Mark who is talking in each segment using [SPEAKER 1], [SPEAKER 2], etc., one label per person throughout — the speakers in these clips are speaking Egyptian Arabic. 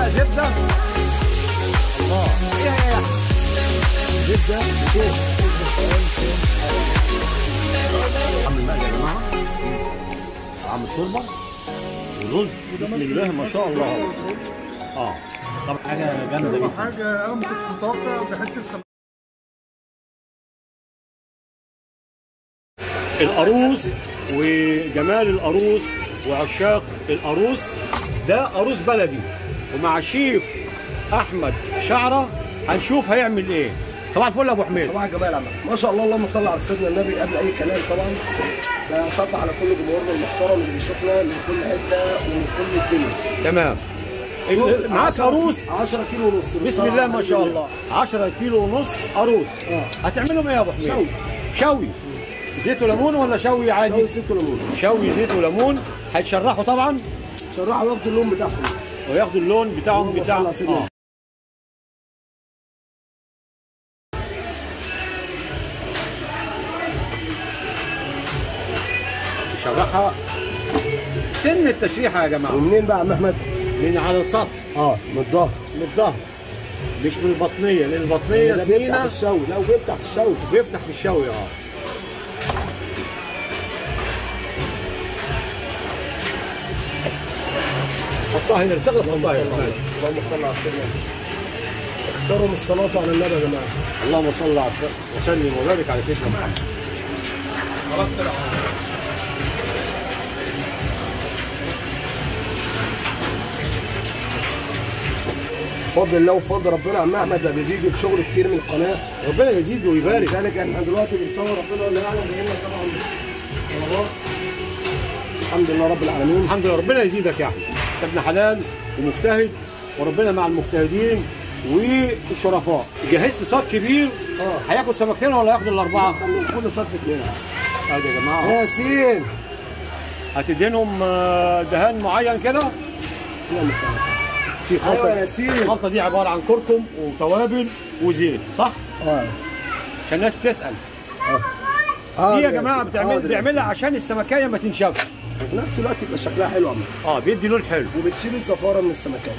[SPEAKER 1] زبده الله ايه هي يا زبده بتوم عامل مقلي يا جماعه عامل شوربه ورز بسم الله ما شاء الله اه طب حاجه جامده جدا
[SPEAKER 2] حاجه انا ما كنتش متوقع بحته السمك
[SPEAKER 1] القاروص وجمال القاروص وعشاق القاروص ده قاروص بلدي ومع الشيف احمد شعره هنشوف هيعمل ايه صباح الفل يا ابو حميد
[SPEAKER 3] صباح الجمال يا عم ما شاء الله اللهم صل على سيدنا النبي قبل اي كلام طبعا بصب على كل جمهورنا المحترم اللي بيشوفنا من كل حته ومن كل الدنيا
[SPEAKER 1] تمام ال- معاك قاروص
[SPEAKER 3] 10 كيلو ونص
[SPEAKER 1] بسم الله ما شاء الله 10 كيلو ونص قاروص
[SPEAKER 3] آه.
[SPEAKER 1] هتعملهم ايه يا ابو حميد
[SPEAKER 3] شوي.
[SPEAKER 1] شوي زيت وليمون ولا شوي عادي
[SPEAKER 3] شوي زيت وليمون
[SPEAKER 1] شوي زيت وليمون هيتشرحوا طبعا
[SPEAKER 3] شرحوا واخدوا اللون بتاعهم
[SPEAKER 1] وياخدوا اللون بتاعهم
[SPEAKER 3] اللهم
[SPEAKER 1] بتاع
[SPEAKER 3] صل على سيدنا
[SPEAKER 1] اه شرحها سن التشريحه يا جماعه
[SPEAKER 3] ومنين بقى يا عم احمد؟
[SPEAKER 1] من على السطح
[SPEAKER 3] اه من الظهر
[SPEAKER 1] من الظهر مش من البطنيه لان البطنيه
[SPEAKER 3] ده بيفتح في
[SPEAKER 1] سمينه
[SPEAKER 3] الشوي لا وبيفتح في الشوي
[SPEAKER 1] بيفتح في الشوي اه حطها هنا ارتغل حطها هنا ماشي.
[SPEAKER 3] اللهم صل على سيدنا النبي. اكثروا من الصلاه على النبي يا جماعه
[SPEAKER 1] اللهم صل على الس- وسلم وبارك على سيدنا محمد
[SPEAKER 3] بفضل الله وفضل ربنا يا عم احمد ده بيجي بشغل كتير من القناه
[SPEAKER 1] ربنا يزيد ويبارك
[SPEAKER 3] لذلك احنا دلوقتي بنصور ربنا ولا يعلم بينا طبعا طلبات. الحمد لله رب العالمين
[SPEAKER 1] الحمد لله ربنا يزيدك يا احمد أنت ابن حلال ومجتهد وربنا مع المجتهدين والشرفاء جهزت صاج كبير
[SPEAKER 3] اه
[SPEAKER 1] هياكل سمكتين ولا ياخد الاربعه؟
[SPEAKER 3] خلي كل صف اثنين
[SPEAKER 1] ادي يا جماعه
[SPEAKER 3] ياسين
[SPEAKER 1] هتدهنهم آه، دهان معين كده
[SPEAKER 3] اللهم صل على
[SPEAKER 1] في
[SPEAKER 3] سيدنا. ايوه
[SPEAKER 1] خلطه
[SPEAKER 3] ياسين
[SPEAKER 1] الخلطه دي عباره عن كركم وتوابل وزيت صح؟
[SPEAKER 3] اه
[SPEAKER 1] عشان الناس تسال
[SPEAKER 3] اه
[SPEAKER 1] دي يا جماعه بتعمل بيعملها عشان السمكايه ما تنشفش
[SPEAKER 3] وفي نفس الوقت يبقى شكلها حلو يا عم
[SPEAKER 1] اه بيدي لون حلو
[SPEAKER 3] وبتشيل الزفاره من السمكات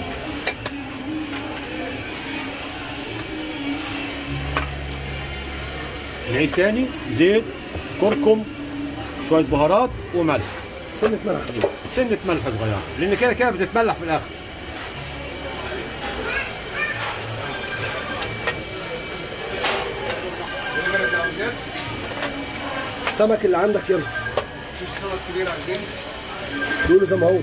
[SPEAKER 1] نعيد تاني زيت كركم شويه بهارات وملح
[SPEAKER 3] سنه ملح حبيبي
[SPEAKER 1] سنه ملح صغيره لان كده كده بتتملح في الاخر
[SPEAKER 3] السمك اللي عندك يلا دوله زي ما هو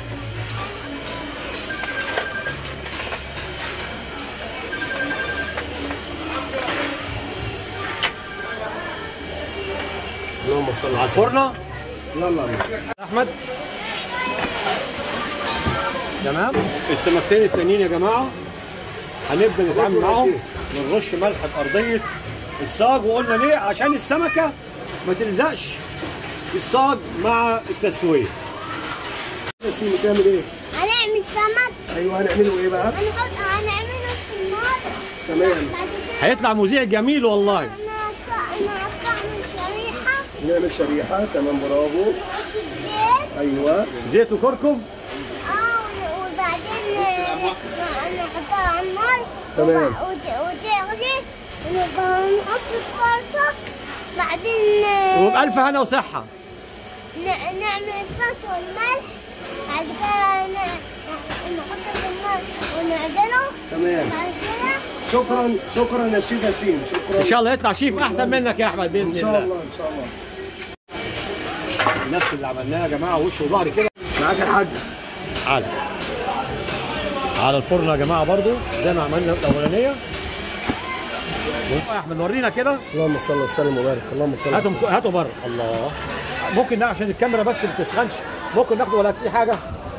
[SPEAKER 3] اللهم صل
[SPEAKER 1] على
[SPEAKER 3] على
[SPEAKER 1] الفرنه
[SPEAKER 3] يلا يا عم.
[SPEAKER 1] احمد تمام السمكتين التانيين يا جماعه هنبدا نتعامل معاهم ونرش ملح في ارضيه الصاج وقلنا ليه عشان السمكه ما تلزقش في الصاج مع التسويه
[SPEAKER 3] ياسين بتعمل ايه؟
[SPEAKER 4] هنعمل سمك
[SPEAKER 3] ايوه هنعمله ايه بقى؟
[SPEAKER 4] هنحط هنعمله في النار
[SPEAKER 3] تمام
[SPEAKER 4] بعد كده
[SPEAKER 1] هيطلع مذيع جميل والله
[SPEAKER 4] نقطع نقطع من شريحة
[SPEAKER 3] نعمل شريحه تمام برافو
[SPEAKER 4] نحط الزيت
[SPEAKER 3] ايوه
[SPEAKER 1] زيت وكركم
[SPEAKER 4] اه وبعدين نحطها على النار
[SPEAKER 3] تمام.
[SPEAKER 4] وب- وت- وتغلي ونبقى نحط السلطة بعدين
[SPEAKER 1] وبألف هنا وصحة
[SPEAKER 4] ن- نعمل السلطة والملح بعد كده ن- نحطه في النار ونعجنه
[SPEAKER 3] تمام
[SPEAKER 4] بعد كده
[SPEAKER 3] شكرا شكرا يا شيخ ياسين شكرا
[SPEAKER 1] إن شاء الله يطلع شيف أحسن منك يا أحمد بإذن
[SPEAKER 3] ان شاء
[SPEAKER 1] الله
[SPEAKER 3] الله ان شاء الله
[SPEAKER 1] نفس اللي عملناه يا جماعة وش وظهر كده
[SPEAKER 3] معاك الحاج
[SPEAKER 1] على على الفرن يا جماعة برضو زي ما عملنا الأولانية يا أحمد ورينا كده
[SPEAKER 3] اللهم صل وسلم وبارك اللهم صل
[SPEAKER 1] هاتوا
[SPEAKER 3] وسلم
[SPEAKER 1] هاتوا بره الله ممكن ده عشان الكاميرا بس ما تسخنش ممكن ناخده ولا تسيح حاجة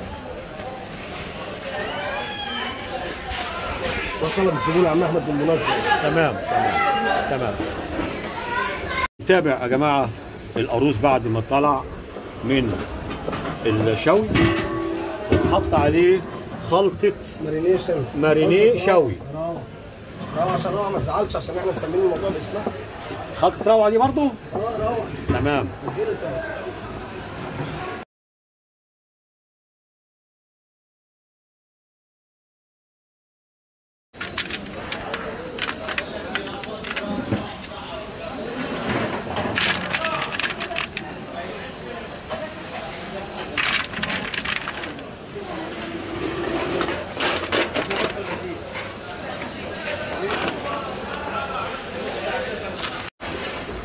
[SPEAKER 3] وطلب الزبون يا عم احمد بالمناسبه
[SPEAKER 1] تمام تمام تمام نتابع يا جماعه القاروص بعد ما طلع من الشوي واتحط عليه خلطه
[SPEAKER 3] مارينيشن
[SPEAKER 1] مارينيه شوي
[SPEAKER 3] روعه روعه عشان روعه ما تزعلش عشان احنا مسميين الموضوع باسمها
[SPEAKER 1] خلطه روعه دي برضو
[SPEAKER 3] اه روعه
[SPEAKER 1] تمام
[SPEAKER 3] اديله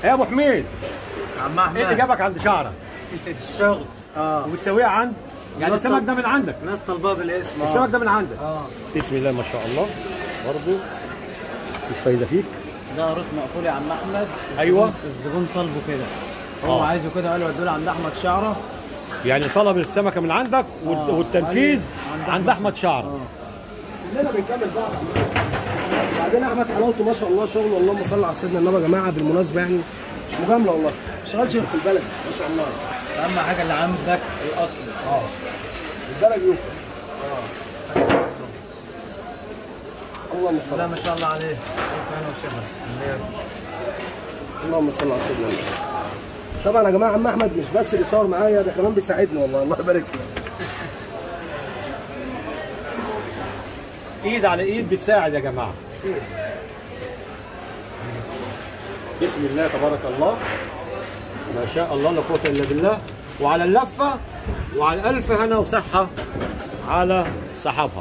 [SPEAKER 1] يا ابو حميد
[SPEAKER 5] عم
[SPEAKER 1] ايه اللي
[SPEAKER 5] احمد
[SPEAKER 1] جابك عند شعرك
[SPEAKER 5] الشغل اه
[SPEAKER 1] وبتسويها عند يعني
[SPEAKER 5] الناس
[SPEAKER 1] السمك
[SPEAKER 5] طل-
[SPEAKER 1] ده من عندك
[SPEAKER 5] الناس طالباه بالاسم
[SPEAKER 1] السمك ده من عندك
[SPEAKER 5] اه
[SPEAKER 1] بسم الله ما شاء الله برضه مش فايده فيك
[SPEAKER 5] ده روس مقفول يا عم احمد
[SPEAKER 1] أيوة.
[SPEAKER 5] الزبون طالبه كده هو
[SPEAKER 1] آه.
[SPEAKER 5] عايزه كده قال له ودوله عند احمد شعره
[SPEAKER 1] يعني طلب السمكه من عندك وال-
[SPEAKER 5] آه.
[SPEAKER 1] والتنفيذ
[SPEAKER 5] عند
[SPEAKER 1] عند
[SPEAKER 5] أحمد
[SPEAKER 1] احمد شعر
[SPEAKER 5] اه
[SPEAKER 3] كلنا بنكمل بعض عامة. بعدين احمد حلاوته ما شاء الله شغل اللهم صل على سيدنا النبي يا جماعه بالمناسبه يعني مش مجامله والله ما شغالش غير في البلد ما شاء الله
[SPEAKER 5] اهم حاجه اللي عندك الاصل
[SPEAKER 3] اه البلد يوفى اللهم صل
[SPEAKER 5] لا
[SPEAKER 3] على
[SPEAKER 5] ما شاء الله عليه الف هنا وشفا
[SPEAKER 3] اللهم صل على سيدنا النبي طبعا يا جماعه عم احمد مش بس بيصور معايا ده كمان بيساعدني والله الله يبارك فيه
[SPEAKER 1] ايد على ايد بتساعد يا جماعه بسم الله تبارك الله ما شاء الله لا قوه الا بالله وعلى اللفه وعلى الف هنا وصحه على صحابها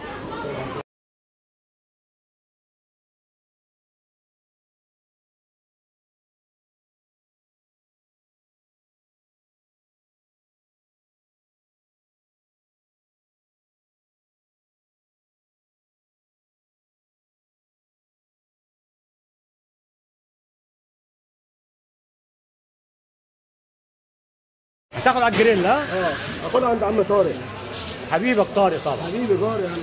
[SPEAKER 1] هتاخد على الجريل ها
[SPEAKER 3] اه اخدها عند عم طارق
[SPEAKER 1] حبيبك طارق طبعا
[SPEAKER 3] حبيبي جاري يعني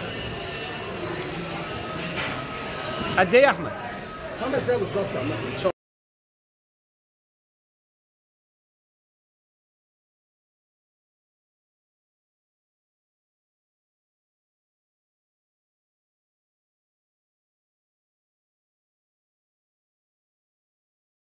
[SPEAKER 1] قد ايه يا احمد
[SPEAKER 3] خمس دقايق بالظبط يا عم احمد ان شاء